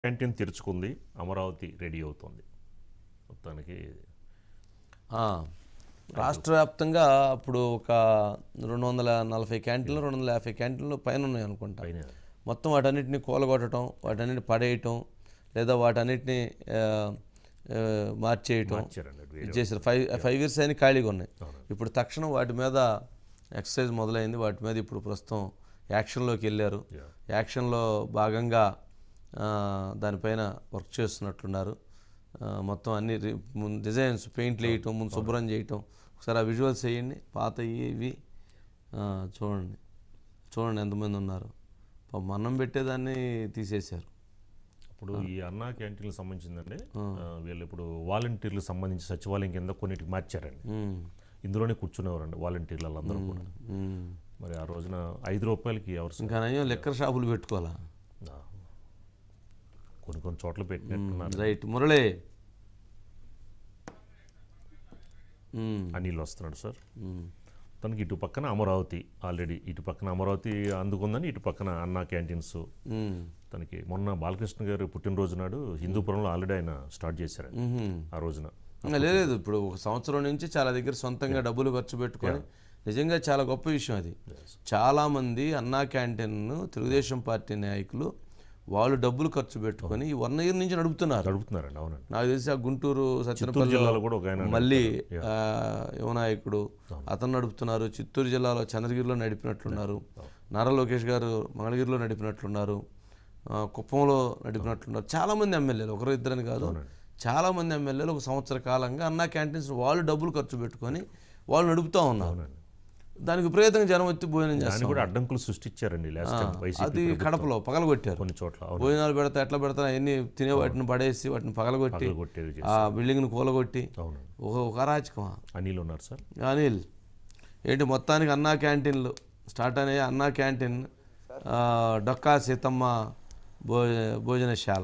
Canteen తెరుచుకుంది Amaravati ready అవుతుంది మొత్తానికి ఆ, రాష్ట్ర వ్యాప్తంగా అప్పుడు ఒక రెండు వందల నలభై క్యాంటీన్లు రెండు వందల యాభై క్యాంటీన్లు పైన ఉన్నాయి అనుకుంటా పైన మొత్తం వాటన్నిటిని కూలగొట్టడం వాటన్నిటిని పడేయటం లేదా వాటన్నిటిని ఆ, ఆ, మార్చేయటం ఇచ్చారండి అది ఇది చేశారు ఫైవ్ ఫైవ్ ఇయర్స్ అయినా ఖాళీగా ఉన్నాయి ఇప్పుడు తక్షణం వాటి మీద ఎక్సర్సైజ్ మొదలైంది వాటి మీద ఇప్పుడు ప్రస్తుతం యాక్షన్లోకి వెళ్ళారు Yeah. యాక్షన్లో భాగంగా ఆ, దానిపైన వర్క్ చేస్తున్నట్లున్నారు ఆ, మొత్తం అన్ని రి- ముందు డిజైన్స్ పెయింట్లు వేయటం ముందు శుభ్రం చేయటం ఒకసారి ఆ విజువల్స్ వేయండి పాత ఇవి ఆ, చూడండి చూడండి ఎంతమంది ఉన్నారు పాపం అన్నం పెట్టేదాన్ని తీసేశారు ఇప్పుడు ఈ అన్నా క్యాంటీన్లకు సంబంధించిందండి ఆ, వీళ్ళు ఇప్పుడు వాలంటీర్లకు సంబంధించి సచివాలయం కింద కొన్నిటికి మార్చారండి ఉమ్, ఇందులోనే కూర్చునేవారండి వాలంటీర్లు వాళ్ళందరూ కూడా ఉమ్. మరి ఆ రోజున ఐదు రూపాయలకి ఎవరు స- ఇంకా నయం లెక్కర్ షాపులు పెట్టుకోవాలా ఆ, కొన్ని కొన్ని చోట్ల పెట్టినట్టున్నారు రైట్ మురళి ఉమ్, అనిల్ వస్తున్నాడు సార్ ఉమ్, తనకి ఇటు పక్కన అమరావతి ఆల్రెడీ ఇటు పక్కన అమరావతి అందుకుందని ఇటు పక్కన అన్నా క్యాంటీన్స్ ఉమ్, తనకి మొన్న బాలకృష్ణ గారు పుట్టినరోజు నాడు హిందూపురంలో ఆల్రెడీ ఆయన స్టార్ట్ చేశారండి ఉహుం. ఆ రోజున ఇంకా లేదు ఇప్పుడు ఒక సంవత్సరం నుంచి చాలా దగ్గర సొంతంగా డబ్బులు ఖర్చు పెట్టుకొని నిజంగా చాలా గొప్ప విషయం అది చాలామంది అన్నా క్యాంటీన్ తెలుగుదేశం పార్టీ నాయకులు వాళ్ళు డబ్బులు ఖర్చు పెట్టుకొని ఈ వన్ ఇయర్ నుంచి నడుపుతున్నారు నడుపుతున్నారండి అవునండి నాకు తెలిసి ఆ గుంటూరు చిత్తూరు సత్యనపల్లి జిల్లాలో కూడా ఒక ఆయన మళ్ళీ ఆ, యువనాయకుడు అతను నడుపుతున్నారు చిత్తూరు జిల్లాలో చంద్రగిరిలో నడిపినట్లున్నారు నారా లోకేష్ గారు మంగళగిరిలో నడిపినట్లున్నారు ఆ, కుప్పంలో నడిపినట్లున్నారు చాలామంది ఎమ్మెల్యేలు ఒకరు ఇద్దరని కాదు చాలామంది ఎమ్మెల్యేలు ఒక సంవత్సర కాలంగా అన్నా క్యాంటీన్స్ వాళ్ళు డబ్బులు ఖర్చు పెట్టుకొని వాళ్ళు నడుపుతూ ఉన్నారు అవునండి దానికి విపరీతంగా జనం వచ్చి భోజనం దాన్ని చేస్తారు కూడా అడ్డంకులు సృష్టించారండి లాస్ట్ టైం వైసీపీ అది కడపలో పగలగొట్టారు కొన్ని చోట్ల అవును భోజనాలు పెడతా ఎట్లా పెడతా ఎన్ని తినే వాటిని పడేసి వాటిని పగలగొట్టి కొట్టేది చేసి ఆ బిల్డింగ్ని కూలగొట్టి అవునండి ఒక ఒక అరాచకమా అనిల్ ఉన్నారు సార్ అనిల్ ఏంటి మొత్తానికి అన్నా క్యాంటీన్లు స్టార్ట్ అయ్యాయి అన్నా క్యాంటీన్ ఆ, డొక్కా సీతమ్మ భో భోజనశాల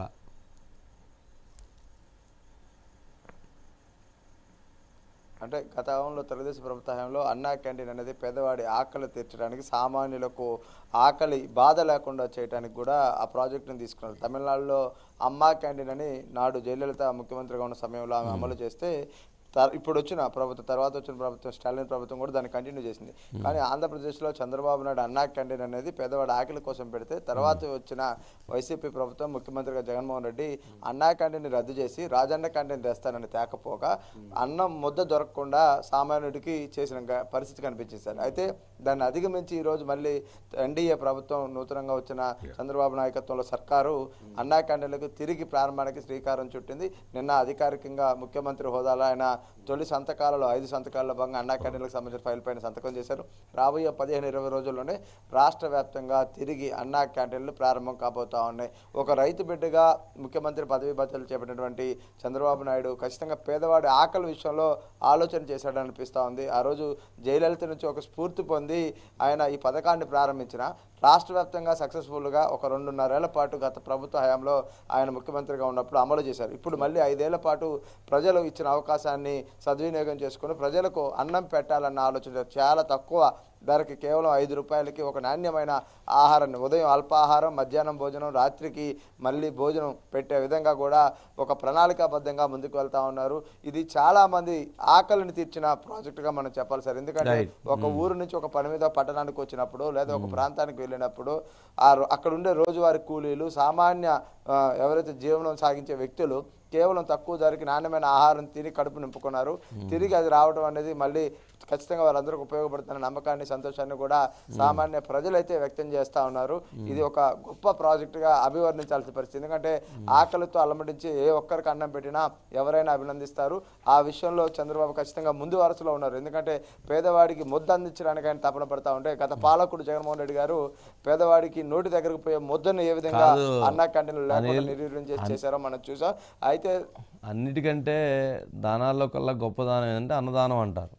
అంటే గతంలో తెలుగుదేశం ప్రభుత్వ హయాంలో అన్నా క్యాంటీన్ అనేది పేదవాడి ఆకలి తీర్చడానికి సామాన్యులకు ఆకలి బాధ లేకుండా చేయడానికి కూడా ఆ ప్రాజెక్టును తీసుకున్నారు తమిళనాడులో అమ్మా క్యాంటీన్ అని నాడు జయలలిత ముఖ్యమంత్రిగా ఉన్న సమయంలో ఆమె అమలు చేస్తే త- ఇప్పుడు వచ్చిన ప్రభుత్వం తర్వాత వచ్చిన ప్రభుత్వం స్టాలిన్ ప్రభుత్వం కూడా దాన్ని కంటిన్యూ చేసింది కానీ ఆంధ్రప్రదేశ్లో చంద్రబాబు నాయుడు అన్నా క్యాంటీన్ అనేది పేదవాడి ఆకలి కోసం పెడితే తర్వాత వచ్చిన వైసీపీ ప్రభుత్వం ముఖ్యమంత్రిగా జగన్మోహన్ రెడ్డి అన్నా క్యాంటీన్ రద్దు చేసి రాజన్న క్యాంటీన్ తెస్తానని తేకపోగా అన్నం ముద్ద దొరకకుండా సామాన్యుడికి చేసిన గ- పరిస్థితి కనిపించింది సార్ అయితే దాన్ని అధిగమించి ఈరోజు మళ్ళీ ఎన్డీఏ ప్రభుత్వం నూతనంగా వచ్చిన చంద్రబాబు నాయకత్వంలో సర్కారు అన్నా క్యాంటీన్లకు తిరిగి ప్రారంభానికి శ్రీకారం చుట్టింది నిన్న అధికారికంగా ముఖ్యమంత్రి హోదాలో ఆయన తొలి సంతకాలలో ఐదు సంతకాల్లో భాగంగా అన్నా క్యాంటీన్లకు సంబంధించిన ఫైల్ పైన సంతకం చేశారు రాబోయే పదిహేను ఇరవై రోజుల్లోనే రాష్ట్ర వ్యాప్తంగా తిరిగి అన్నా క్యాంటీన్లు ప్రారంభం కాబోతా ఉన్నాయి ఒక రైతు బిడ్డగా ముఖ్యమంత్రి పదవి బాధ్యతలు చేపట్టినటువంటి చంద్రబాబు నాయుడు ఖచ్చితంగా పేదవాడి ఆకలి విషయంలో ఆలోచన చేశాడని అనిపిస్తూ ఉంది ఆ రోజు జయలలిత నుంచి ఒక స్ఫూర్తి పొంది ఆయన ఈ పథకాన్ని ప్రారంభించిన రాష్ట్ర వ్యాప్తంగా సక్సెస్ఫుల్గా ఒక రెండున్నరేళ్ల పాటు గత ప్రభుత్వ హయాంలో ఆయన ముఖ్యమంత్రిగా ఉన్నప్పుడు అమలు చేశారు ఇప్పుడు మళ్ళీ ఐదేళ్ల పాటు ప్రజలు ఇచ్చిన అవకాశాన్ని సద్వినియోగం చేసుకుని ప్రజలకు అన్నం పెట్టాలన్న ఆలోచన చాలా తక్కువ ధరకి కేవలం ఐదు రూపాయలకి ఒక నాణ్యమైన ఆహారాన్ని ఉదయం అల్పాహారం మధ్యాహ్నం భోజనం రాత్రికి మళ్ళీ భోజనం పెట్టే విధంగా కూడా ఒక ప్రణాళికాబద్ధంగా ముందుకు వెళ్తా ఉన్నారు ఇది చాలా మంది ఆకలిని తీర్చిన ప్రాజెక్టుగా మనం చెప్పాలి సార్ ఎందుకంటే Right. ఒక ఊరు నుంచి ఒక పని మీద పట్టణానికి వచ్చినప్పుడు లేదా ఒక ప్రాంతానికి వెళ్ళినప్పుడు ఆ రో- అక్కడ ఉండే రోజువారీ కూలీలు సామాన్య ఆ, ఎవరైతే జీవనం సాగించే వ్యక్తులు కేవలం తక్కువ ధరకి నాణ్యమైన ఆహారం తిని కడుపు నింపుకున్నారు తిరిగి అది రావడం అనేది మళ్ళీ ఖచ్చితంగా వాళ్ళందరికీ ఉపయోగపడుతున్న నమ్మకాన్ని సంతోషాన్ని కూడా సామాన్య ప్రజలైతే వ్యక్తం చేస్తా ఉన్నారు ఇది ఒక గొప్ప ప్రాజెక్టుగా అభివర్ణించాల్సిన పరిస్థితి ఎందుకంటే ఆకలితో అలమటించి ఏ ఒక్కరికి అన్నం పెట్టినా ఎవరైనా అభినందిస్తారు ఆ విషయంలో చంద్రబాబు ఖచ్చితంగా ముందు వరుసలో ఉన్నారు ఎందుకంటే పేదవాడికి ముద్ద అందించడానికి ఆయన తపన పడతా ఉంటే గత పాలకుడు జగన్మోహన్ రెడ్డి గారు పేదవాడికి నోటి దగ్గరకు పోయే ముద్దను ఏ విధంగా కాదు. అన్నా క్యాంటీన్లు లేకుండా నిర్వీర్యం చేసి చేశారో మనం చూసాం అయితే అన్నిటికంటే దానాల్లో కల్లా గొప్ప దానం ఏంటంటే అన్నదానం అంటారు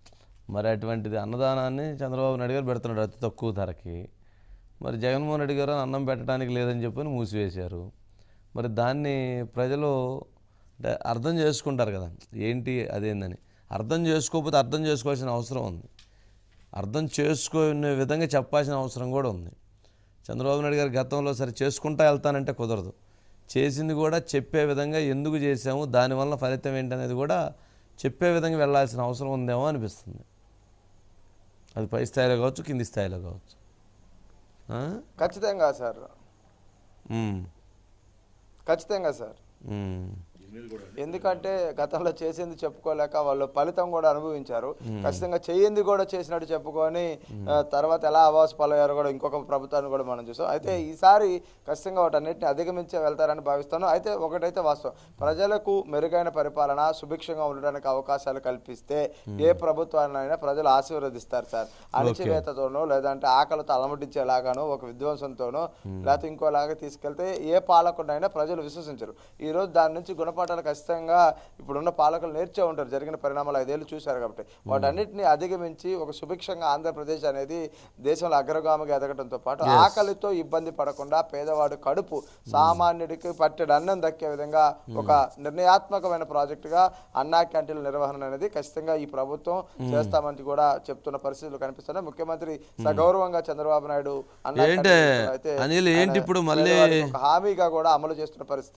మరి అటువంటిది అన్నదానాన్ని చంద్రబాబు నాయుడు గారు పెడుతున్నాడు అతి తక్కువ ధరకి మరి జగన్మోహన్ రెడ్డి గారు అన్నం పెట్టడానికి లేదని చెప్పని మూసివేశారు మరి దాన్ని ప్రజలు అంటే అర్థం చేసుకుంటారు కదా ఏంటి అదేందని అర్థం చేసుకోకపోతే అర్థం చేసుకోవాల్సిన అవసరం ఉంది అర్థం చేసుకునే విధంగా చెప్పాల్సిన అవసరం కూడా ఉంది చంద్రబాబు నాయుడు గారు గతంలో సరే చేసుకుంటా వెళ్తానంటే కుదరదు చేసింది కూడా చెప్పే విధంగా ఎందుకు చేసాము దానివల్ల ఫలితం ఏంటనేది కూడా చెప్పే విధంగా వెళ్ళాల్సిన అవసరం ఉందేమో అనిపిస్తుంది అది పై స్థాయిలో కావచ్చు కింది స్థాయిలో కావచ్చు ఆ? ఖచ్చితంగా సార్ ఉమ్. ఖచ్చితంగా సార్ ఉమ్. ఎందుకంటే గతంలో చేసింది చెప్పుకోలేక వాళ్ళు ఫలితం కూడా అనుభవించారు ఖచ్చితంగా చేయింది కూడా చేసినట్టు చెప్పుకొని ఆ, తర్వాత ఎలా అవాస్ పాలయ్యారో కూడా ఇంకొక ప్రభుత్వాన్ని కూడా మనం చూసాం అయితే ఈసారి ఖచ్చితంగా వాటన్నిటిని అధిగమించే వెళ్తారని భావిస్తాను అయితే ఒకటైతే వాస్తవం ప్రజలకు మెరుగైన పరిపాలన సుభిక్షంగా ఉండడానికి అవకాశాలు కల్పిస్తే ఏ ప్రభుత్వాన్నైనా ప్రజలు ఆశీర్వదిస్తారు సార్ అణచివేతతోనో లేదంటే ఆకలితో అలమటించేలాగానో ఒక విధ్వంసంతోనో లేకపోతే ఇంకోలాగా తీసుకెళ్తే ఏ పాలకుడైనా ప్రజలు విశ్వసించరు ఈ రోజు దాని నుంచి గుణపాఠాలు ఖచ్చితంగా ఇప్పుడున్న పాలకులు నేర్చే ఉంటారు జరిగిన పరిణామాలు ఐదేళ్ళు చూశారు కాబట్టి వాటన్నిటిని అధిగమించి ఒక సుభిక్షంగా ఆంధ్రప్రదేశ్ అనేది దేశంలో అగ్రగామిగా ఎదగడంతో పాటు ఆకలితో ఇబ్బంది పడకుండా పేదవాడు కడుపు సామాన్యుడికి పట్టెడు అన్నం దక్కే విధంగా ఒక నిర్ణయాత్మకమైన ప్రాజెక్టుగా అన్నా క్యాంటీన్ల నిర్వహణ అనేది ఖచ్చితంగా ఈ ప్రభుత్వం చేస్తామని కూడా చెప్తున్న పరిస్థితులు కనిపిస్తున్నాయి ముఖ్యమంత్రి సగౌరవంగా చంద్రబాబు నాయుడు అన్నా ఏంటే, క్యాంటీన్లు అయితే అనిల్ ఏంటి ఆయన ఇప్పుడు మళ్ళీ- పేదవాడికి ఒక హామీగా కూడా అమలు చేస్తున్న పరిస్థితి